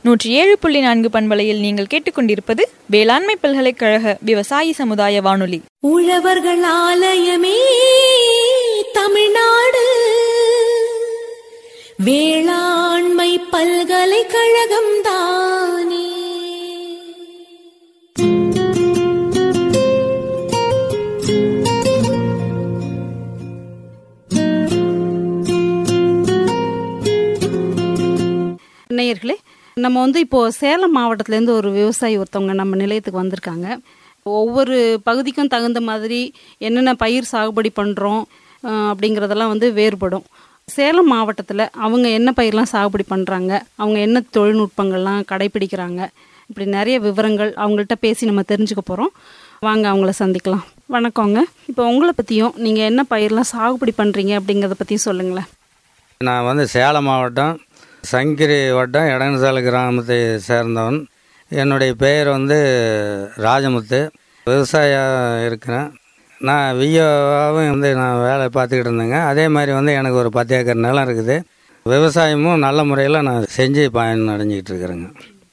நூற்றி ஏழு புள்ளி நான்கு பண்பலையில் நீங்கள் கேட்டுக்கொண்டிருப்பது வேளாண்மை பல்கலைக்கழக விவசாயி சமுதாய வானொலி உழவர்கள் ஆலயமே தமிழ்நாடு வேளாண்மை பல்கலைக்கழகம் தானே நேயர்களே நம்ம வந்து இப்போ சேலம் மாவட்டத்திலேருந்து ஒரு விவசாயி ஒருத்தவங்க நம்ம நிலையத்துக்கு வந்திருக்காங்க ஒவ்வொரு பகுதிக்கும் தகுந்த மாதிரி என்னென்ன பயிர் சாகுபடி பண்ணுறோம் அப்படிங்கிறதெல்லாம் வந்து வேறுபடும் சேலம் மாவட்டத்தில் அவங்க என்ன பயிரெலாம் சாகுபடி பண்ணுறாங்க அவங்க என்ன தொழில்நுட்பங்கள்லாம் கடைபிடிக்கிறாங்க இப்படி நிறைய விவரங்கள் அவங்கள்ட்ட பேசி நம்ம தெரிஞ்சுக்க போகிறோம் வாங்க அவங்கள சந்திக்கலாம் வணக்கங்க இப்போ உங்களை பற்றியும் நீங்கள் என்ன பயிரெலாம் சாகுபடி பண்ணுறீங்க அப்படிங்கிறத பற்றியும் சொல்லுங்களேன் நான் வந்து சேலம் மாவட்டம் சங்கிரி வட்டம் எடங்கசாலை கிராமத்தை சேர்ந்தவன் என்னுடைய பெயர் வந்து ராஜமுத்து விவசாயம் இருக்கிறேன் நான் வியோவாவும் வந்து நான் வேலை பார்த்துக்கிட்டு இருந்தேங்க அதே மாதிரி வந்து எனக்கு ஒரு பத்து ஏக்கர் நிலம் இருக்குது விவசாயமும் நல்ல முறையில் நான் செஞ்சு பயன் அடைஞ்சிக்கிட்டு இருக்கிறேங்க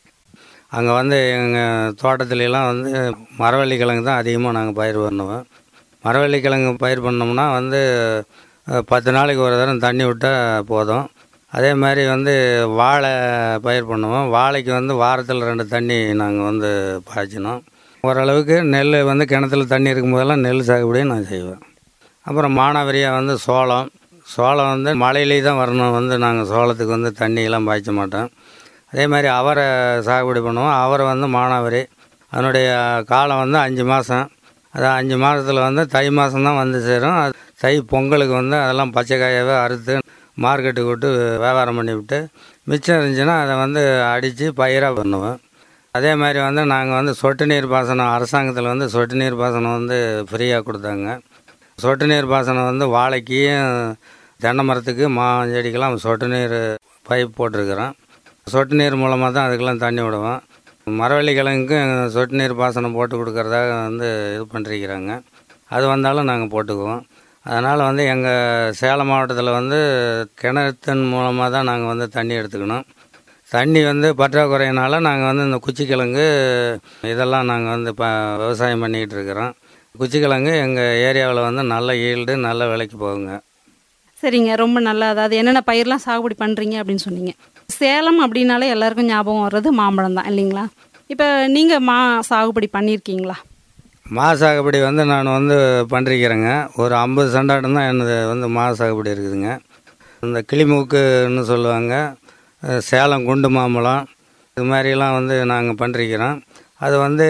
அங்கே வந்து எங்கள் தோட்டத்துலலாம் வந்து மரவள்ளி கிழங்கு தான் அதிகமாக நாங்கள் பயிர் பண்ணுவோம் மரவள்ளி கிழங்கு பயிர் பண்ணோம்னா வந்து அஹ், பத்து நாளைக்கு ஒரு தரம் தண்ணி விட்டால் போதும் அதே மாதிரி வந்து வாழை பயிர் பண்ணுவோம் வாழைக்கு வந்து வாரத்தில் ரெண்டு தண்ணி நாங்கள் வந்து பாய்ச்சினோம் ஓரளவுக்கு நெல் வந்து கிணத்துல தண்ணி இருக்கும்போதெல்லாம் நெல் சாகுபடியும் நான் செய்வேன் அப்புறம் மானாவரியாக வந்து சோளம் சோளம் வந்து மழையிலே தான் வரணும் வந்து நாங்கள் சோளத்துக்கு வந்து தண்ணியெல்லாம் பாய்ச்ச மாட்டோம் அதே மாதிரி அவரை சாகுபடி பண்ணுவோம் அவரை வந்து மானாவரி அதனுடைய காலம் வந்து அஞ்சு மாதம் அது அஞ்சு மாதத்தில் வந்து தை மாதம் தான் வந்து சேரும் அது தை பொங்கலுக்கு வந்து அதெல்லாம் பச்சை காயாகவே அறுத்து மார்க்கெட்டுக்கு விட்டு வியாபாரம் பண்ணி விட்டு மிச்சம் இருந்துச்சுன்னா அதை வந்து அடித்து பயிராக பண்ணுவோம் அதே மாதிரி வந்து நாங்கள் வந்து சொட்டு நீர் பாசனம் அரசாங்கத்தில் வந்து சொட்டு நீர் பாசனம் வந்து ஃப்ரீயாக கொடுத்தாங்க சொட்டு நீர் பாசனம் வந்து வாழைக்கும் தென்னை மரத்துக்கு மா செடிக்கெல்லாம் சொட்டு நீர் பைப் போட்டிருக்கிறோம் சொட்டு நீர் மூலமாக தான் அதுக்கெல்லாம் தண்ணி விடுவோம் மரவள்ளி கிழங்குக்கும் சொட்டு நீர் பாசனம் போட்டு கொடுக்கறதாக வந்து இது பண்ணிருக்கிறாங்க அது வந்தாலும் நாங்கள் போட்டுக்குவோம் அதனால் வந்து எங்கள் சேலம் மாவட்டத்தில் வந்து கிணத்தின் மூலமாக தான் நாங்கள் வந்து தண்ணி எடுத்துக்கணும் தண்ணி வந்து பற்றாக்குறையினால நாங்கள் வந்து இந்த குச்சிக்கிழங்கு இதெல்லாம் நாங்கள் வந்து இப்போ விவசாயம் பண்ணிக்கிட்டு இருக்கிறோம் குச்சிக்கிழங்கு எங்கள் ஏரியாவில் வந்து நல்ல ஈல்டு நல்ல விலைக்கு போகுங்க சரிங்க ரொம்ப நல்லா அதாவது என்னென்ன பயிரெலாம் சாகுபடி பண்ணுறீங்க அப்படின்னு சொன்னீங்க சேலம் அப்படின்னாலே எல்லாருக்கும் ஞாபகம் வர்றது மாம்பழம் தான் இல்லைங்களா இப்போ நீங்கள் மா சாகுபடி பண்ணியிருக்கீங்களா மா சாகுபடி வந்து நான் வந்து பண்ணிருக்கிறேங்க ஒரு ஐம்பது சென்டாட்டம் தான் எனது வந்து மா சாகுபடி இருக்குதுங்க இந்த கிளிமூக்குன்னு சொல்லுவாங்க அஹ் சேலம் குண்டு மாம்பழம் இது மாதிரிலாம் வந்து நாங்கள் பண்ணிருக்கிறோம் அது வந்து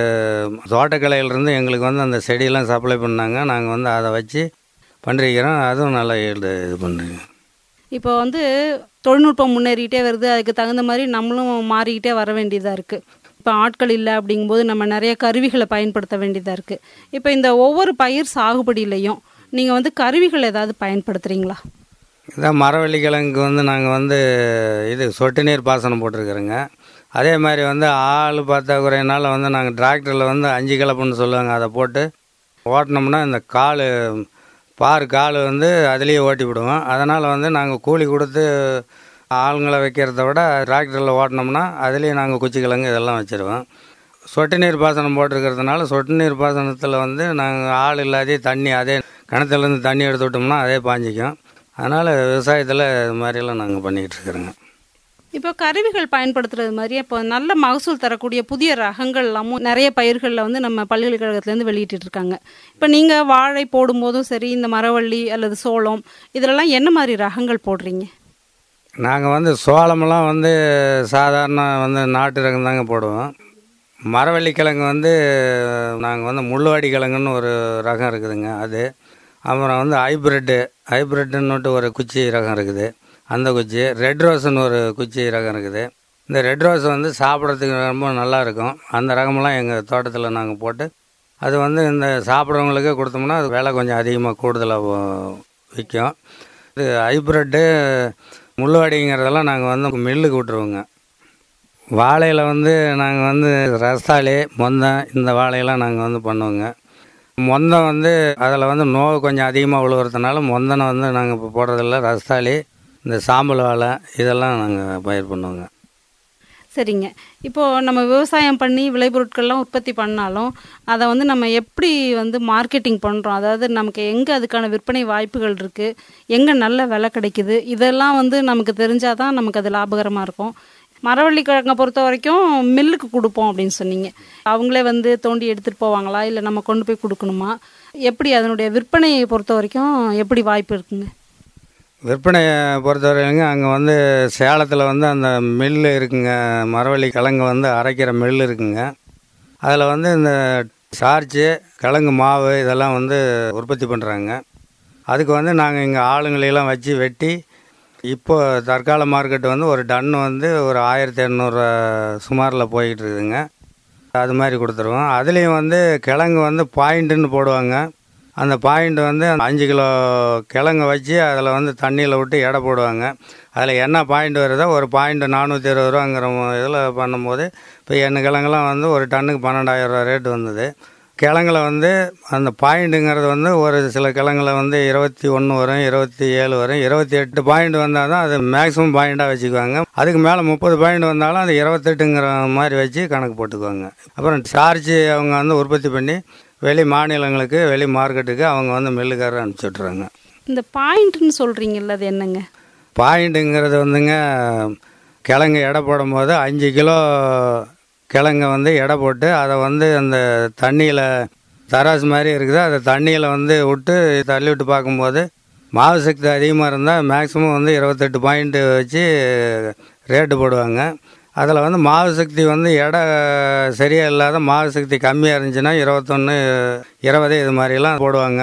தோட்டக்கலையிலேருந்து எங்களுக்கு வந்து அந்த செடியெல்லாம் சப்ளை பண்ணாங்க நாங்கள் வந்து அதை வச்சு பண்ணிருக்கிறோம் அதுவும் நல்லா ஈல்டு இது பண்ணுறீங்க இப்போ வந்து தொழில்நுட்பம் முன்னேறிக்கிட்டே வருது அதுக்கு தகுந்த மாதிரி நம்மளும் மாறிக்கிட்டே வர வேண்டியதாக இருக்குது இப்போ ஆட்கள் இல்லை அப்படிங்கும்போது நம்ம நிறைய கருவிகளை பயன்படுத்த வேண்டியதாக இருக்குது இப்போ இந்த ஒவ்வொரு பயிர் சாகுபடியிலையும் நீங்கள் வந்து கருவிகள் ஏதாவது பயன்படுத்துகிறீங்களா இதான் மரவள்ளி கிழங்குக்கு வந்து நாங்கள் வந்து இது சொட்டு நீர் பாசனம் போட்டிருக்கிறோங்க அதே மாதிரி வந்து ஆள் பற்றாக்குறையினால வந்து நாங்கள் டிராக்டரில் வந்து அஞ்சு கிளப்புன்னு சொல்லுவாங்க அதை போட்டு ஓட்டினோம்னா இந்த கால் பார் கால் வந்து அதுலேயே ஓட்டி விடுவோம் அதனால் வந்து நாங்கள் கூலி கொடுத்து ஆளுங்களை வைக்கிறத விட டிராக்டரில் ஓட்டினோம்னா அதுலேயே நாங்கள் குச்சி கிழங்கு இதெல்லாம் வச்சுருவோம் சொட்டு நீர் பாசனம் போட்டிருக்கிறதுனால சொட்டு நீர் பாசனத்தில் வந்து நாங்கள் ஆள் இல்லாதே தண்ணி அதே கிணத்துலேருந்து தண்ணி எடுத்து விட்டோம்னா அதே பாஞ்சிக்கும் அதனால் விவசாயத்தில் இது மாதிரியெல்லாம் நாங்கள் பண்ணிக்கிட்டு இருக்கிறோங்க இப்போ கருவிகள் பயன்படுத்துறது மாதிரி இப்போ நல்ல மகசூல் தரக்கூடிய புதிய ரகங்கள் எல்லாமும் நிறைய பயிர்களில் வந்து நம்ம பல்கலைக்கழகத்துலேருந்து வெளியிட்டு இருக்காங்க இப்போ நீங்கள் வாழை போடும்போதும் சரி இந்த மரவள்ளி அல்லது சோளம் இதிலெல்லாம் என்ன மாதிரி ரகங்கள் போடுறீங்க நாங்கள் வந்து சோளமெல்லாம் வந்து சாதாரண வந்து நாட்டு ரகம் தாங்க போடுவோம் மரவள்ளி கிழங்கு வந்து நாங்கள் வந்து முள்ளுவாடி கிழங்குன்னு ஒரு ரகம் இருக்குதுங்க அது அப்புறம் வந்து ஹைப்ரிட்டு ஹைப்ரிட்டுன்னுட்டு ஒரு குச்சி ரகம் இருக்குது அந்த குச்சி ரெட் ரோஸ்னு ஒரு குச்சி ரகம் இருக்குது இந்த ரெட் ரோஸ் வந்து சாப்பிட்றதுக்கு ரொம்ப நல்லா இருக்கும் அந்த ரகமெல்லாம் எங்கள் தோட்டத்தில் நாங்கள் போட்டு அது வந்து இந்த சாப்பிட்றவங்களுக்கு கொடுத்தோம்னா அது விலை கொஞ்சம் அதிகமாக கூடுதலாக விற்கும் இது ஹைப்ரிட்டு முள்ளுவாடிங்கிறதெல்லாம் நாங்கள் வந்து மில்லுக்கு விட்ருவோங்க வாழையில் வந்து நாங்கள் வந்து ரஸ்தாளி மொந்தம் இந்த வாழையெல்லாம் நாங்கள் வந்து பண்ணுவோங்க மொந்தம் வந்து அதில் வந்து நோவு கொஞ்சம் அதிகமாக விழுவுறதுனால மொந்தனை வந்து நாங்கள் இப்போ போடுறதில்ல ரஸ்தாளி இந்த சாம்பல் வாழை இதெல்லாம் நாங்கள் பயிர் பண்ணுவோங்க சரிங்க இப்போது நம்ம விவசாயம் பண்ணி விளைபொருட்கள்லாம் உற்பத்தி பண்ணாலும் அதை வந்து நம்ம எப்படி வந்து மார்க்கெட்டிங் பண்ணுறோம் அதாவது நமக்கு எங்கே அதுக்கான விற்பனை வாய்ப்புகள் இருக்குது எங்கே நல்ல விலை கிடைக்குது இதெல்லாம் வந்து நமக்கு தெரிஞ்சால் தான் நமக்கு அது லாபகரமாக இருக்கும் மரவள்ளி கிழங்கை பொறுத்த வரைக்கும் மில்லுக்கு கொடுப்போம் அப்படின்னு சொன்னீங்க அவங்களே வந்து தோண்டி எடுத்துகிட்டு போவாங்களா இல்லை நம்ம கொண்டு போய் கொடுக்கணுமா எப்படி அதனுடைய விற்பனையை பொறுத்த வரைக்கும் எப்படி வாய்ப்பு இருக்குங்க விற்பனையை பொறுத்தவரையிலுங்க அங்கே வந்து சேலத்தில் வந்து அந்த மில்லு இருக்குங்க மரவள்ளி கிழங்கு வந்து அரைக்கிற மில்லு இருக்குங்க அதில் வந்து இந்த சார்ஜு கிழங்கு மாவு இதெல்லாம் வந்து உற்பத்தி பண்ணுறாங்க அதுக்கு வந்து நாங்கள் இங்கே ஆளுங்களையெல்லாம் வச்சு வெட்டி இப்போ தற்கால மார்க்கெட் வந்து ஒரு டன் வந்து ஒரு ஆயிரத்தி எண்ணூறுரூவா சுமாரில் போய்கிட்டு இருக்குதுங்க அது மாதிரி கொடுத்துருவோம் அதுலேயும் வந்து கிழங்கு வந்து பாயிண்ட்டுன்னு போடுவாங்க அந்த பாயிண்ட் வந்து அஞ்சு கிலோ கிழங்க வச்சு அதில் வந்து தண்ணியில் விட்டு எடை போடுவாங்க அதில் என்ன பாயிண்ட் வருதோ ஒரு பாயிண்ட் நானூற்றி இருபது ரூபாங்கிற இதில் பண்ணும்போது இப்போ எண்ணெய் கிழங்குலாம் வந்து ஒரு டன்னுக்கு பன்னெண்டாயிரம் ரூபா ரேட்டு வந்தது கிழங்குல வந்து அந்த பாயிண்ட்டுங்கிறது வந்து ஒரு சில கிழங்குல வந்து இருபத்தி ஒன்று வரும் இருபத்தி ஏழு வரும் இருபத்தி எட்டு பாயிண்ட் வந்தால் தான் அது மேக்ஸிமம் பாயிண்டாக வச்சுக்குவாங்க அதுக்கு மேலே முப்பது பாயிண்ட் வந்தாலும் அது இருபத்தெட்டுங்கிற மாதிரி வச்சு கணக்கு போட்டுக்குவாங்க அப்புறம் சார்ஜ் அவங்க வந்து உற்பத்தி பண்ணி வெளி மாநிலங்களுக்கு வெளி மார்க்கெட்டுக்கு அவங்க வந்து மில்லுக்காரர் அனுப்பிச்சி விட்றாங்க இந்த பாயிண்ட்னு சொல்கிறீங்கல்ல அது என்னங்க பாயிண்ட்டுங்கிறது வந்துங்க கிழங்கு எடை போடும்போது அஞ்சு கிலோ கிழங்க வந்து எடை போட்டு அதை வந்து அந்த தண்ணியில் தராசு மாதிரி இருக்குது அதை தண்ணியில் வந்து விட்டு தள்ளி விட்டு பார்க்கும்போது மாவு சக்தி அதிகமாக இருந்தால் மேக்ஸிமம் வந்து இருபத்தெட்டு பாயிண்ட்டு வச்சு ரேட்டு போடுவாங்க அதில் வந்து மாவு சக்தி வந்து எடை சரியாக இல்லாத மாவு சக்தி கம்மியாக இருந்துச்சுன்னா இருபத்தொன்று இருபது இது மாதிரிலாம் போடுவாங்க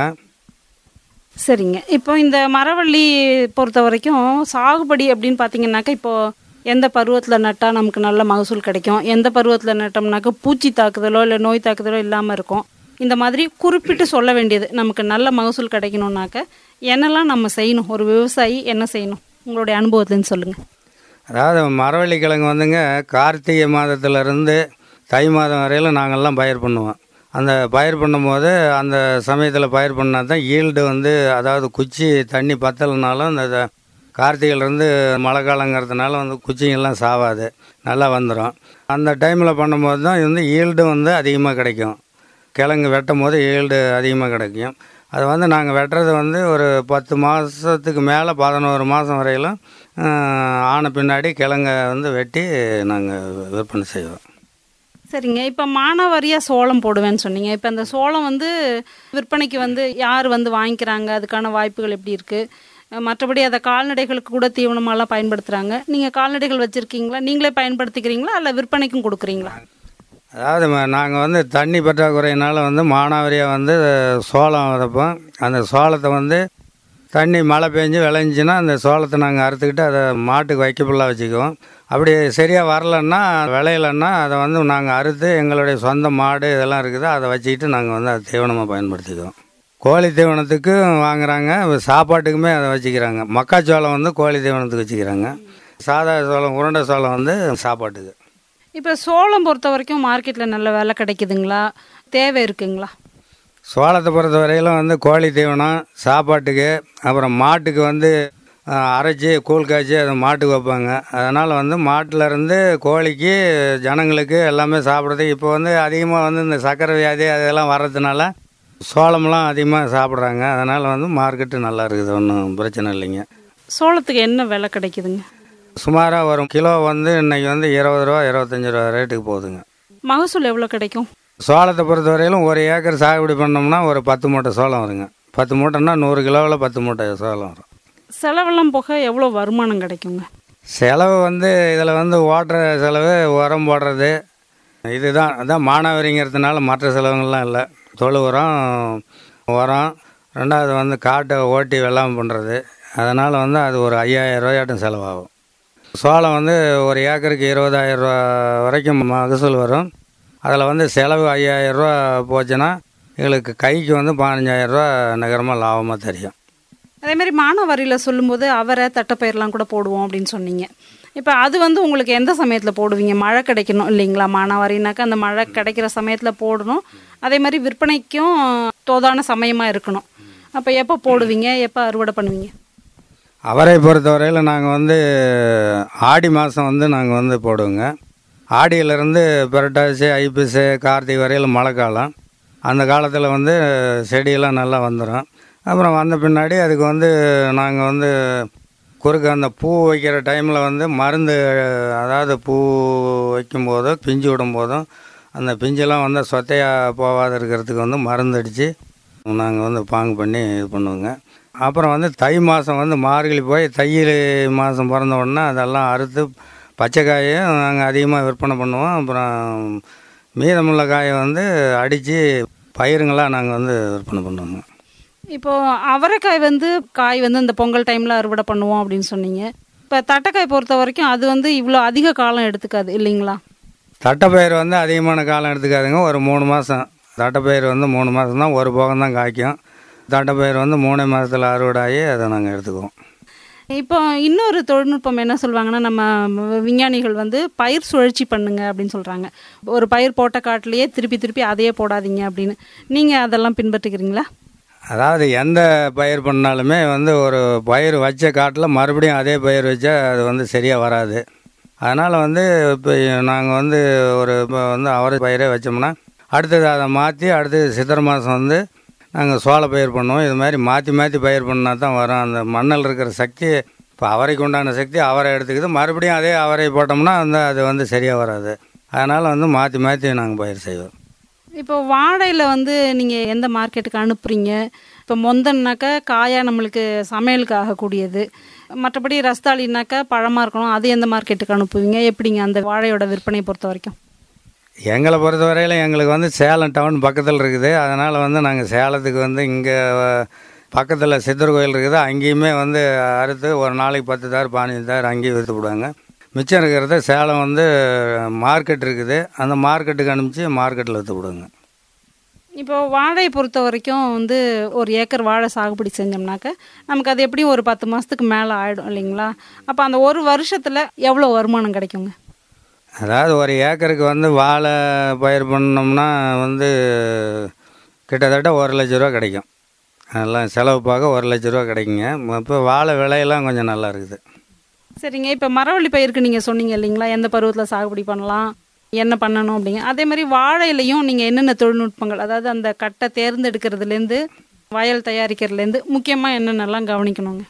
சரிங்க இப்போ இந்த மரவள்ளி பொறுத்த வரைக்கும் சாகுபடி அப்படின்னு பார்த்தீங்கன்னாக்கா இப்போ எந்த பருவத்தில் நட்டால் நமக்கு நல்ல மகசூல் கிடைக்கும் எந்த பருவத்தில் நட்டோம்னாக்கா பூச்சி தாக்குதலோ இல்லை நோய் தாக்குதலோ இல்லாமல் இருக்கும் இந்த மாதிரி குறிப்பிட்டு சொல்ல வேண்டியது நமக்கு நல்ல மகசூல் கிடைக்கணும்னாக்க என்னெல்லாம் நம்ம செய்யணும் ஒரு விவசாயி என்ன செய்யணும் உங்களுடைய அனுபவத்துலேருந்து சொல்லுங்கள் அதாவது மரவள்ளி கிழங்கு வந்துங்க கார்த்திகை மாதத்துலேருந்து தை மாதம் வரையிலும் நாங்கள்லாம் பயிர் பண்ணுவோம் அந்த பயிர் பண்ணும்போது அந்த சமயத்தில் பயிர் பண்ணால் தான் ஈல்டு வந்து அதாவது குச்சி தண்ணி பத்தலைனாலும் இந்த கார்த்திகையிலேருந்து மழை காலங்கிறதுனால வந்து குச்சிங்கெல்லாம் சாவாது நல்லா வந்துடும் அந்த டைமில் பண்ணும்போது தான் இது வந்து ஈல்டு வந்து அதிகமாக கிடைக்கும் கிழங்கு வெட்டும் போது ஈல்டு அதிகமாக கிடைக்கும் அது வந்து நாங்கள் வெட்டுறது வந்து ஒரு பத்து மாதத்துக்கு மேலே பதினோரு மாதம் வரையிலும் ஆஹ், ஆன பின்னாடி கிழங்க வந்து வெட்டி நாங்கள் விற்பனை செய்வோம் சரிங்க இப்போ மானாவாரியாக சோளம் போடுவேன்னு சொன்னீங்க இப்போ அந்த சோளம் வந்து விற்பனைக்கு வந்து யார் வந்து வாங்கிக்கிறாங்க அதுக்கான வாய்ப்புகள் எப்படி இருக்குது மற்றபடி அதை கால்நடைகளுக்கு கூட தீவனமாலாம் பயன்படுத்துகிறாங்க நீங்கள் கால்நடைகள் வச்சுருக்கீங்களா நீங்களே பயன்படுத்திக்கிறீங்களா இல்லை விற்பனைக்கும் கொடுக்குறீங்களா அதாவது நாங்கள் வந்து தண்ணி பற்றாக்குறையினால வந்து மானாவாரியாக வந்து சோளம் விதைப்போம் அந்த சோளத்தை வந்து தண்ணி மழை பெஞ்சு விளைஞ்சின்னா அந்த சோளத்தை நாங்கள் அறுத்துக்கிட்டு அதை மாட்டுக்கு வைக்கப்புல்லாக வச்சுக்குவோம் அப்படி சரியாக வரலன்னா விளையலன்னா அதை வந்து நாங்கள் அறுத்து எங்களுடைய சொந்த மாடு இதெல்லாம் இருக்குது அதை வச்சுக்கிட்டு நாங்கள் வந்து அதை தீவனமாக பயன்படுத்திக்குவோம் கோழி தீவனத்துக்கு வாங்குறாங்க சாப்பாட்டுக்குமே அதை வச்சுக்கிறாங்க மக்காச்சோளம் வந்து கோழி தீவனத்துக்கு வச்சுக்கிறாங்க சாதா சோளம் உருண்டை சோளம் வந்து சாப்பாட்டுக்கு இப்போ சோளம் பொறுத்த வரைக்கும் மார்க்கெட்டில் நல்ல விலை கிடைக்குதுங்களா தேவை இருக்குங்களா சோளத்தை பொறுத்த வரையிலும் வந்து கோழி தீவனம் சாப்பாட்டுக்கு அப்புறம் மாட்டுக்கு வந்து அஹ், அரைச்சி கூழ் காய்ச்சி அதை மாட்டுக்கு வைப்பாங்க அதனால் வந்து மாட்டுல இருந்து கோழிக்கு ஜனங்களுக்கு எல்லாமே சாப்பிட்றதுக்கு இப்போ வந்து அதிகமாக வந்து இந்த சர்க்கரை வியாதி அதெல்லாம் வர்றதுனால சோளம்லாம் அதிகமாக சாப்பிட்றாங்க அதனால் வந்து மார்க்கெட்டு நல்லா இருக்குது ஒன்றும் பிரச்சனை இல்லைங்க சோளத்துக்கு என்ன விலை கிடைக்குதுங்க சுமாராக வரும் கிலோ வந்து இன்னைக்கு வந்து இருபது ரூபா இருபத்தஞ்சி ரூபா ரேட்டுக்கு போகுதுங்க மகசூல் எவ்வளோ கிடைக்கும் சோளத்தை பொறுத்த வரையிலும் ஒரு ஏக்கர் சாகுபடி பண்ணோம்னா ஒரு பத்து மூட்டை சோளம் வருங்க பத்து மூட்டைன்னா நூறு கிலோவில் பத்து மூட்டை சோளம் வரும் செலவெல்லாம் போக எவ்வளோ வருமானம் கிடைக்குங்க செலவு வந்து இதில் வந்து ஓட்டுற செலவு உரம் போடுறது இதுதான் அதான் மானாவரிங்கிறதுனால மற்ற செலவுங்கள்லாம் இல்லை தொழு உரம் உரம் ரெண்டாவது வந்து காட்டை ஓட்டி வெள்ளாமை பண்ணுறது அதனால் வந்து அது ஒரு ஐயாயிரம் ரூபாயாட்டும் செலவாகும் சோளம் வந்து ஒரு ஏக்கருக்கு இருபதாயிரம் ரூபா வரைக்கும் மகசூல் வரும் அதில் வந்து செலவு ஐயாயிரம் ரூபா போச்சுன்னா எங்களுக்கு கைக்கு வந்து பதினஞ்சாயிரம் ரூபா நகரமாக லாபமாக தெரியும் அதே மாதிரி மானாவாரியில் சொல்லும்போது அவரை தட்டைப்பயிரெலாம் கூட போடுவோம் அப்படின்னு சொன்னீங்க இப்போ அது வந்து உங்களுக்கு எந்த சமயத்தில் போடுவீங்க மழை கிடைக்கணும் இல்லைங்களா மானாவாரினாக்கா அந்த மழை கிடைக்கிற சமயத்தில் போடணும் அதே மாதிரி விற்பனைக்கும் தோதான சமயமாக இருக்கணும் அப்போ எப்போ போடுவீங்க எப்போ அறுவடை பண்ணுவீங்க அவரை பொறுத்தவரையில் நாங்கள் வந்து ஆடி மாதம் வந்து நாங்கள் வந்து போடுவோங்க ஆடியிலேருந்து புரட்டாசி ஐப்பசி கார்த்திகை வரையில் மழை காலம் அந்த காலத்தில் வந்து செடியெல்லாம் நல்லா வந்துடும் அப்புறம் வந்த பின்னாடி அதுக்கு வந்து நாங்கள் வந்து குறுக்க அந்த பூ வைக்கிற டைமில் வந்து மருந்து அதாவது பூ வைக்கும்போதோ பிஞ்சு விடும்போதும் அந்த பிஞ்செல்லாம் வந்து சொத்தையாக போகாத இருக்கிறதுக்கு வந்து மருந்து அடித்து நாங்கள் வந்து பாங்கு பண்ணி இது பண்ணுவோங்க அப்புறம் வந்து தை மாதம் வந்து மார்கழி போய் தையல் மாதம் பிறந்த உடனே அதெல்லாம் அறுத்து பச்சை காயை நாங்கள் அதிகமாக விற்பனை பண்ணுவோம் அப்புறம் மீதமுள்ள காயை வந்து அடித்து பயிருங்களாக நாங்கள் வந்து விற்பனை பண்ணுவோங்க இப்போ அவரைக்காய் வந்து காய் வந்து இந்த பொங்கல் டைமில் அறுவடை பண்ணுவோம் அப்படின்னு சொன்னீங்க இப்போ தட்டைக்காய் பொறுத்த வரைக்கும் அது வந்து இவ்வளோ அதிக காலம் எடுத்துக்காது இல்லைங்களா தட்டைப்பயிர் வந்து அதிகமான காலம் எடுத்துக்காதுங்க ஒரு மூணு மாதம் தட்டைப்பயிர் வந்து மூணு மாதம் தான் ஒரு போகம் தான் காய்க்கும் தட்டைப்பயிர் வந்து மூணு மாதத்தில் அறுவடை ஆகி அதை நாங்கள் எடுத்துக்குவோம் இப்போ இன்னொரு தொழில்நுட்பம் என்ன சொல்லுவாங்கன்னா நம்ம விஞ்ஞானிகள் வந்து பயிர் சுழற்சி பண்ணுங்க அப்படின்னு சொல்கிறாங்க ஒரு பயிர் போட்ட காட்டிலேயே திருப்பி திருப்பி அதையே போடாதீங்க அப்படின்னு நீங்கள் அதெல்லாம் பின்பற்றுக்கிறீங்களா அதாவது எந்த பயிர் பண்ணாலுமே வந்து ஒரு பயிர் வச்ச காட்டில் மறுபடியும் அதே பயிர் வச்சா அது வந்து சரியாக வராது அதனால் வந்து இப்போ நாங்கள் வந்து ஒரு இப்போ வந்து அவரை பயிரே வச்சோம்னா அடுத்தது அதை மாற்றி அடுத்தது சித்திரை மாதம் வந்து நாங்கள் சோள பயிர் பண்ணுவோம் இது மாதிரி மாற்றி மாற்றி பயிர் பண்ணால் தான் வரும் அந்த மண்ணில் இருக்கிற சக்தி இப்போ அவரைக்கு உண்டான சக்தி அவரை எடுத்துக்குது மறுபடியும் அதே அவரை போட்டோம்னா வந்து அது வந்து சரியாக வராது அதனால் வந்து மாற்றி மாற்றி நாங்கள் பயிர் செய்வோம் இப்போ வாழையில் வந்து நீங்கள் எந்த மார்க்கெட்டுக்கு அனுப்புறீங்க இப்போ மொந்தன்னாக்கா காயாக நம்மளுக்கு சமையலுக்கு ஆகக்கூடியது மற்றபடி ரஸ்தாளினாக்கா பழமாக இருக்கணும் அது எந்த மார்க்கெட்டுக்கு அனுப்புவீங்க எப்படிங்க அந்த வாழையோட விற்பனையை பொறுத்த வரைக்கும் எங்களை பொறுத்தவரையில் எங்களுக்கு வந்து சேலம் டவுன் பக்கத்தில் இருக்குது அதனால் வந்து நாங்கள் சேலத்துக்கு வந்து இங்கே பக்கத்தில் சித்தர் கோயில் இருக்குது அங்கேயுமே வந்து அறுத்து ஒரு நாளைக்கு பத்து தார் பதினஞ்சு தார் அங்கேயும் விற்று விடுவாங்க மிச்சம் இருக்கிறத சேலம் வந்து மார்க்கெட் இருக்குது அந்த மார்க்கெட்டுக்கு அனுப்பிச்சு மார்க்கெட்டில் விற்று விடுவாங்க இப்போ வாழையை பொறுத்த வரைக்கும் வந்து ஒரு ஏக்கர் வாழை சாகுபடி செஞ்சோம்னாக்க நமக்கு அது எப்படியும் ஒரு பத்து மாதத்துக்கு மேலே ஆகிடும் இல்லைங்களா அப்போ அந்த ஒரு வருஷத்தில் எவ்வளோ வருமானம் கிடைக்குங்க அதாவது ஒரு ஏக்கருக்கு வந்து வாழை பயிர் பண்ணோம்னா வந்து கிட்டத்தட்ட ஒரு லட்ச ரூபா கிடைக்கும் எல்லாம் செலவு பார்க்க ஒரு லட்ச ரூபா கிடைக்குங்க இப்போ வாழை விலையெல்லாம் கொஞ்சம் நல்லா இருக்குது சரிங்க இப்போ மரவள்ளி பயிருக்கு நீங்கள் சொன்னீங்க இல்லைங்களா எந்த பருவத்தில் சாகுபடி பண்ணலாம் என்ன பண்ணணும் அப்படிங்க அதே மாதிரி வாழையிலையும் நீங்கள் என்னென்ன தொழில்நுட்பங்கள் அதாவது அந்த கட்டை தேர்ந்தெடுக்கிறதுலேருந்து வயல் தயாரிக்கிறதுலேருந்து முக்கியமாக என்னென்னலாம் கவனிக்கணுங்க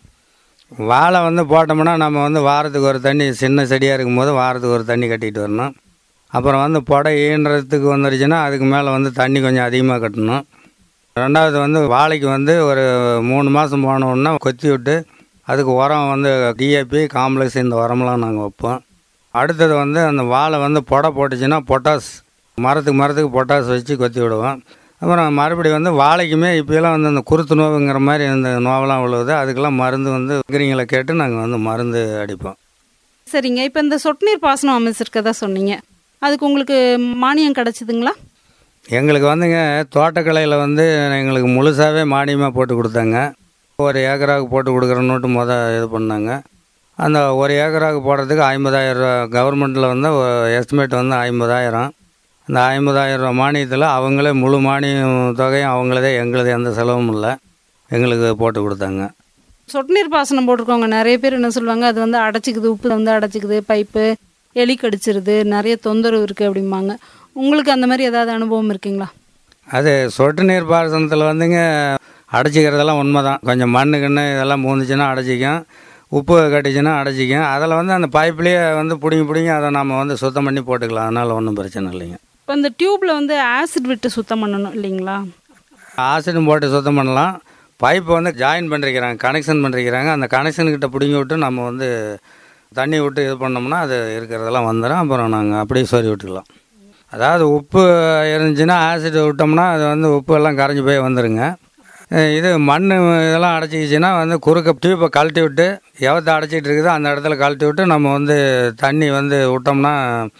வாழை வந்து போட்டோம்னா நம்ம வந்து வாரத்துக்கு ஒரு தண்ணி சின்ன செடியாக இருக்கும்போது வாரத்துக்கு ஒரு தண்ணி கட்டிட்டு வரணும் அப்புறம் வந்து புடை ஈன்றதுக்கு வந்துருச்சுன்னா அதுக்கு மேலே வந்து தண்ணி கொஞ்சம் அதிகமாக கட்டணும் ரெண்டாவது வந்து வாழைக்கு வந்து ஒரு மூணு மாதம் போனோன்னா கொத்தி விட்டு அதுக்கு உரம் வந்து டிஏபி காம்ப்ளெக்ஸ் இந்த உரம்லாம் நாங்கள் வைப்போம் அடுத்தது வந்து அந்த வாழை வந்து புடை போட்டுச்சுன்னா பொட்டாஸ் மரத்துக்கு மரத்துக்கு பொட்டாஸ் வச்சு கொத்தி விடுவோம் அப்புறம் மறுபடியும் வந்து வாழைக்குமே இப்போலாம் வந்து அந்த குருத்து நோவுங்கிற மாதிரி இந்த நோவெல்லாம் விழுவுது அதுக்கெல்லாம் மருந்து வந்து இருக்கிறீங்களை கேட்டு நாங்கள் வந்து மருந்து அடிப்போம் சரிங்க இப்போ இந்த சொட்டு நீர் பாசனம் அமைச்சிருக்கதா சொன்னீங்க அதுக்கு உங்களுக்கு மானியம் கிடச்சிதுங்களா எங்களுக்கு வந்துங்க தோட்டக்கலையில் வந்து எங்களுக்கு முழுசாகவே மானியமாக போட்டு கொடுத்தாங்க ஒரு ஏக்கராவுக்கு போட்டு கொடுக்குறோன்னுட்டு முத இது பண்ணாங்க அந்த ஒரு ஏக்கராவுக்கு போடுறதுக்கு ஐம்பதாயிரம் ரூபா கவர்மெண்ட்டில் வந்து எஸ்டிமேட் வந்து ஐம்பதாயிரம் அந்த ஐம்பதாயிரம் ரூபா மானியத்தில் அவங்களே முழு மானியம் தொகையும் அவங்களதே எங்களது எந்த செலவும் இல்லை எங்களுக்கு போட்டு கொடுத்தாங்க சொட்டு நீர் பாசனம் போட்டிருக்கவங்க நிறைய பேர் என்ன சொல்லுவாங்க அது வந்து அடைச்சிக்குது உப்பு வந்து அடைச்சிக்குது பைப்பு எலி கடிச்சிருது நிறைய தொந்தரவு இருக்குது அப்படிம்பாங்க உங்களுக்கு அந்த மாதிரி ஏதாவது அனுபவம் இருக்குங்களா அது சொட்டு நீர் பாசனத்தில் வந்துங்க அடைச்சிக்கிறதெல்லாம் உண்மை தான் கொஞ்சம் மண்ணு கண்ணு இதெல்லாம் பூந்துச்சுன்னா அடைச்சிக்கும் உப்பு கட்டிச்சுன்னா அடைச்சிக்கும் அதில் வந்து அந்த பைப்லேயே வந்து பிடிங்கி பிடிங்கி அதை நம்ம வந்து சுத்தம் பண்ணி போட்டுக்கலாம் அதனால் ஒன்றும் பிரச்சனை இல்லைங்க இப்போ இந்த டியூப்பில் வந்து ஆசிட் விட்டு சுத்தம் பண்ணணும் இல்லைங்களா ஆசிடும் போட்டு சுத்தம் பண்ணலாம் பைப் வந்து ஜாயின் பண்ணிருக்கிறாங்க கனெக்ஷன் பண்ணிருக்கிறாங்க அந்த கனெக்ஷன்கிட்ட பிடிங்கி விட்டு நம்ம வந்து தண்ணி விட்டு இது பண்ணோம்னா அது இருக்கிறதெல்லாம் வந்துடும் அப்புறம் நாங்கள் அப்படியே சொறி விட்டுக்கலாம் அதாவது உப்பு இருந்துச்சுன்னா ஆசிட் விட்டோம்னா அது வந்து உப்பு எல்லாம் கரைஞ்சி போய் வந்துடுங்க அஹ் இது மண் இதெல்லாம் அடைச்சிக்கிச்சின்னா வந்து குறுக்க டியூப்பை கழட்டி விட்டு எவத்தை அடைச்சிட்டு இருக்குதோ அந்த இடத்துல கழட்டி விட்டு நம்ம வந்து தண்ணி வந்து விட்டோம்னா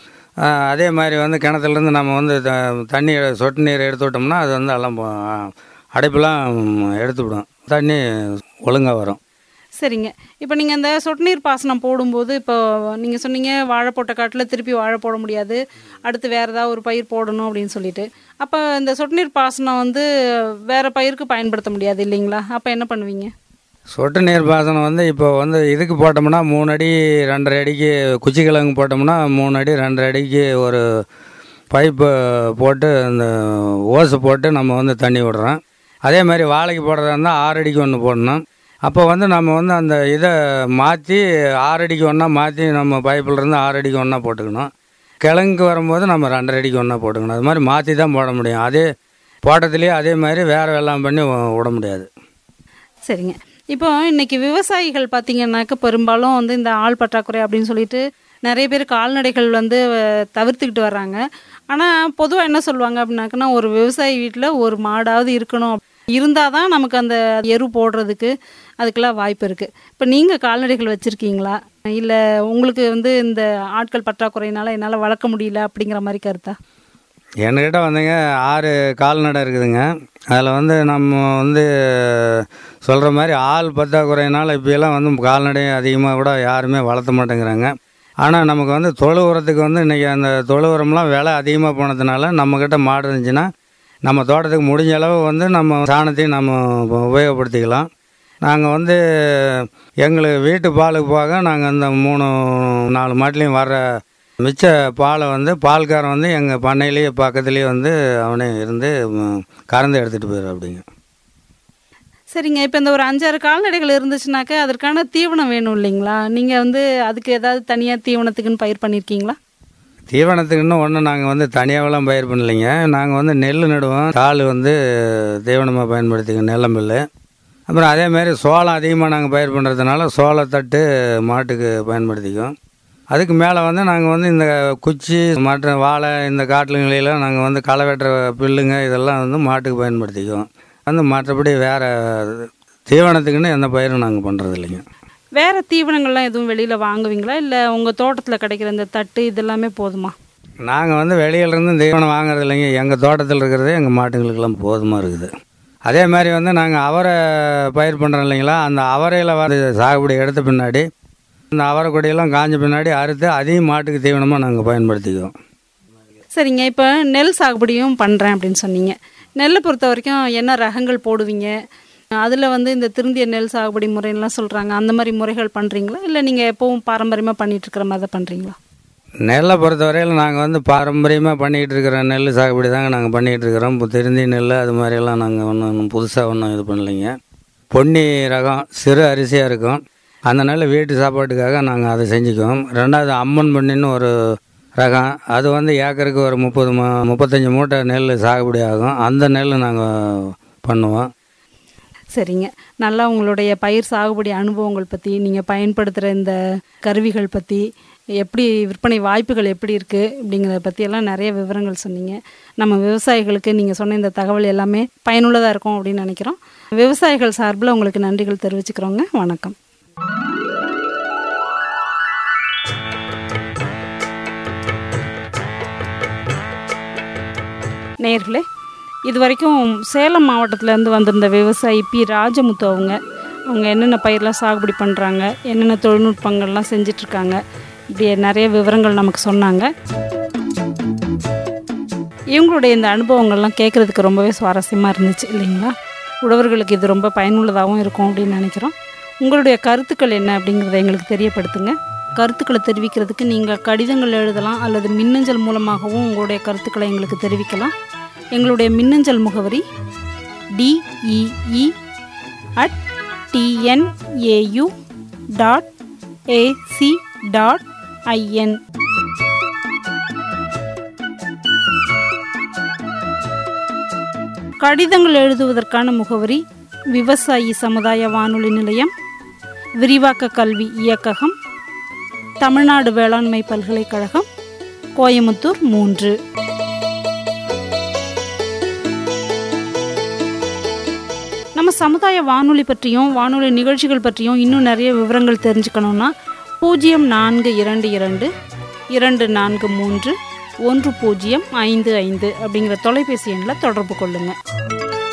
அஹ் அதே மாதிரி வந்து கிணத்துலேருந்து நம்ம வந்து த- தண்ணி சொட்டு நீர் எடுத்து விட்டோம்னா அது வந்து எல்லாம் போ- அடைப்பெல்லாம் எடுத்துவிடும் தண்ணி ஒழுங்காக வரும் சரிங்க இப்போ நீங்கள் இந்த சொட்டு நீர் பாசனம் போடும்போது இப்போ நீங்கள் சொன்னீங்க வாழை போட்ட காட்டில் திருப்பி வாழை போட முடியாது அடுத்து வேறு ஏதாவது ஒரு பயிர் போடணும் அப்படின்னு சொல்லிட்டு அப்போ இந்த சொட்டு நீர் பாசனம் வந்து வேறு பயிருக்கு பயன்படுத்த முடியாது இல்லைங்களா அப்போ என்ன பண்ணுவீங்க சொட்டு நீர் பாசனம் வந்து இப்போ வந்து இதுக்கு போட்டோம்னா மூணு அடி ரெண்டரை அடிக்கு குச்சி கிழங்கு போட்டோம்னா மூணு அடி ரெண்டரை அடிக்கு ஒரு பைப்பு போட்டு அந்த ஓசு போட்டு நம்ம வந்து தண்ணி விடுறோம் அதே மாதிரி வாழைக்கு போடுறதா இருந்தால் ஆறு அடிக்கு ஒன்று போடணும் அப்போ வந்து நம்ம வந்து அந்த இதை மாற்றி ஆறு அடிக்கு ஒன்றா மாற்றி நம்ம பைப்பில் இருந்து ஆறு அடிக்கு ஒன்றா போட்டுக்கணும் கிழங்கு வரும்போது நம்ம ரெண்டரை அடிக்கு ஒன்றா போட்டுக்கணும் அது மாதிரி மாற்றி தான் போட முடியும் அதே போட்டத்துலேயே அதே மாதிரி வேறு வெள்ளாம் பண்ணி விட முடியாது சரிங்க இப்போ இன்னைக்கு விவசாயிகள் பார்த்தீங்கன்னாக்க பெரும்பாலும் வந்து இந்த ஆள் பற்றாக்குறை அப்படின்னு சொல்லிட்டு நிறைய பேர் கால்நடைகள் வந்து அஹ், தவிர்த்துக்கிட்டு வர்றாங்க ஆனால் பொதுவாக என்ன சொல்லுவாங்க அப்படின்னாக்கன்னா ஒரு விவசாயி வீட்டில் ஒரு மாடாவது இருக்கணும் இருந்தால் தான் நமக்கு அந்த எரு போடுறதுக்கு அதுக்கெல்லாம் வாய்ப்பு இருக்குது இப்போ நீங்கள் கால்நடைகள் வச்சுருக்கீங்களா இல்லை உங்களுக்கு வந்து இந்த ஆட்கள் பற்றாக்குறையினால என்னால் வளர்க்க முடியல அப்படிங்கிற மாதிரி கருத்தா என்கிட்ட வந்துங்க ஆறு கால்நடை இருக்குதுங்க அதில் வந்து நம்ம வந்து சொல்கிற மாதிரி ஆள் பற்றாக்குறையினால இப்போயெல்லாம் வந்து கால்நடை அதிகமாக கூட யாருமே வளர்த்த மாட்டேங்கிறாங்க ஆனால் நமக்கு வந்து தொழு உரத்துக்கு வந்து இன்றைக்கி அந்த தொழு உரம்லாம் விலை அதிகமாக போனதுனால நம்மக்கிட்ட மாடு இருந்துச்சுன்னா நம்ம தோட்டத்துக்கு முடிஞ்ச அளவு வந்து நம்ம சாணத்தையும் நம்ம உபயோகப்படுத்திக்கலாம் நாங்கள் வந்து எங்களுக்கு வீட்டு பாலுக்கு போக நாங்கள் அந்த மூணு நாலு மாட்டிலையும் வர்ற மிச்ச பாலை வந்து பால்காரன் வந்து எங்கள் பண்ணையிலேயே பக்கத்துலேயே வந்து அவனே இருந்து ம், கறந்து எடுத்துகிட்டு போயிடும் அப்படிங்க சரிங்க இப்போ இந்த ஒரு அஞ்சாறு கால்நடைகள் இருந்துச்சுனாக்க அதற்கான தீவனம் வேணும் இல்லைங்களா நீங்கள் வந்து அதுக்கு ஏதாவது தனியாக தீவனத்துக்குன்னு பயிர் பண்ணியிருக்கீங்களா தீவனத்துக்குன்னு ஒன்றும் நாங்கள் வந்து தனியாகலாம் பயிர் பண்ணலைங்க நாங்கள் வந்து நெல் நடுவோம் தாள் வந்து தீவனமாக பயன்படுத்திக்கோங்க நெல்லமில் அப்புறம் அதே மாதிரி சோளம் அதிகமாக நாங்கள் பயிர் பண்ணுறதுனால சோளத்தட்டு மாட்டுக்கு பயன்படுத்திக்குவோம் அதுக்கு மேலே வந்து நாங்கள் வந்து இந்த குச்சி மற்ற வாழை இந்த காட்டுலங்களெல்லாம் நாங்கள் வந்து களை வெட்டுற பில்லுங்க இதெல்லாம் வந்து மாட்டுக்கு பயன்படுத்திக்குவோம் வந்து மற்றபடி வேறு தீவனத்துக்குன்னு எந்த பயிரும் நாங்கள் பண்ணுறது இல்லைங்க வேற தீவனங்கள்லாம் எதுவும் வெளியில் வாங்குவீங்களா இல்லை உங்கள் தோட்டத்தில் கிடைக்கிற இந்த தட்டு இதெல்லாமே போதுமா நாங்கள் வந்து வெளியிலேருந்து தீவனம் வாங்குறது இல்லைங்க எங்கள் தோட்டத்தில் இருக்கிறதே எங்கள் மாட்டுங்களுக்கெல்லாம் போதுமாக இருக்குது அதே மாதிரி வந்து நாங்கள் அவரை பயிர் பண்ணுறோம் இல்லைங்களா அந்த அவரையில் வந்து சாகுபடி எடுத்த பின்னாடி அந்த அவரை கொடியெல்லாம் காஞ்ச பின்னாடி அறுத்து அதையும் மாட்டுக்கு தீவனமாக நாங்கள் பயன்படுத்திக்குவோம் சரிங்க இப்போ நெல் சாகுபடியும் பண்ணுறேன் அப்படின்னு சொன்னீங்க நெல்லை பொறுத்த வரைக்கும் என்ன ரகங்கள் போடுவீங்க அதில் வந்து இந்த திருந்திய நெல் சாகுபடி முறையெல்லாம் சொல்கிறாங்க அந்த மாதிரி முறைகள் பண்ணுறீங்களா இல்லை நீங்கள் எப்பவும் பாரம்பரியமாக பண்ணிட்டு இருக்கிற மாதிரி தான் பண்ணுறீங்களா நெல்லை பொறுத்தவரையில் நாங்கள் வந்து பாரம்பரியமாக பண்ணிகிட்டு இருக்கிற நெல் சாகுபடி தாங்க நாங்கள் பண்ணிகிட்டு இருக்கிறோம் இப்போ திருந்தி நெல் அது மாதிரியெல்லாம் நாங்கள் ஒன்றும் புதுசாக ஒன்றும் இது பண்ணலைங்க பொன்னி ரகம் சிறு அரிசியாக இருக்கும் அந்த நெல் வீட்டு சாப்பாட்டுக்காக நாங்கள் அதை செஞ்சுக்குவோம் ரெண்டாவது அம்மன் பொன்னின்னு ஒரு ரகம் அது வந்து ஏக்கருக்கு ஒரு முப்பது மு முப்பத்தஞ்சு மூட்டை நெல் சாகுபடி ஆகும் அந்த நெல் நாங்கள் பண்ணுவோம் சரிங்க நல்லா உங்களுடைய பயிர் சாகுபடி அனுபவங்கள் பற்றி நீங்கள் பயன்படுத்துகிற இந்த கருவிகள் பற்றி எப்படி விற்பனை வாய்ப்புகள் எப்படி இருக்குது அப்படிங்கிறத பற்றியெல்லாம் நிறைய விவரங்கள் சொன்னீங்க நம்ம விவசாயிகளுக்கு நீங்கள் சொன்ன இந்த தகவல் எல்லாமே பயனுள்ளதாக இருக்கும் அப்படின்னு நினைக்கிறோம் விவசாயிகள் சார்பில் உங்களுக்கு நன்றிகள் தெரிவிச்சுக்கிறோங்க வணக்கம் நேர்களே இது வரைக்கும் சேலம் மாவட்டத்திலேருந்து வந்திருந்த விவசாயி பி ராஜமுத்து அவங்க அவங்க என்னென்ன பயிரெலாம் சாகுபடி பண்ணுறாங்க என்னென்ன தொழில்நுட்பங்கள்லாம் செஞ்சிட்ருக்காங்க இப்படி நிறைய விவரங்கள் நமக்கு சொன்னாங்க இவங்களுடைய இந்த அனுபவங்கள்லாம் கேட்குறதுக்கு ரொம்பவே சுவாரஸ்யமாக இருந்துச்சு இல்லைங்களா உழவர்களுக்கு இது ரொம்ப பயனுள்ளதாகவும் இருக்கும் அப்படின்னு நினைக்கிறோம் உங்களுடைய கருத்துக்கள் என்ன அப்படிங்கிறத எங்களுக்கு தெரியப்படுத்துங்க கருத்துக்களை தெரிவிக்கிறதுக்கு நீங்கள் கடிதங்கள் எழுதலாம் அல்லது மின்னஞ்சல் மூலமாகவும் உங்களுடைய கருத்துக்களை எங்களுக்கு தெரிவிக்கலாம் எங்களுடைய மின்னஞ்சல் முகவரி TEE at TNAU dot AC dot IN கடிதங்கள் எழுதுவதற்கான முகவரி விவசாயி சமுதாய வானொலி நிலையம் விரிவாக்க கல்வி இயக்ககம் தமிழ்நாடு வேளாண்மை பல்கலைக்கழகம் கோயமுத்தூர் மூன்று நம்ம சமுதாய வானொலி பற்றியும் வானொலி நிகழ்ச்சிகள் பற்றியும் இன்னும் நிறைய விவரங்கள் தெரிஞ்சுக்கணுன்னா பூஜ்ஜியம் நான்கு இரண்டு இரண்டு இரண்டு நான்கு மூன்று ஒன்று பூஜ்ஜியம் ஐந்து ஐந்து அப்படிங்கிற தொலைபேசி எண்ணில் தொடர்பு கொள்ளுங்கள்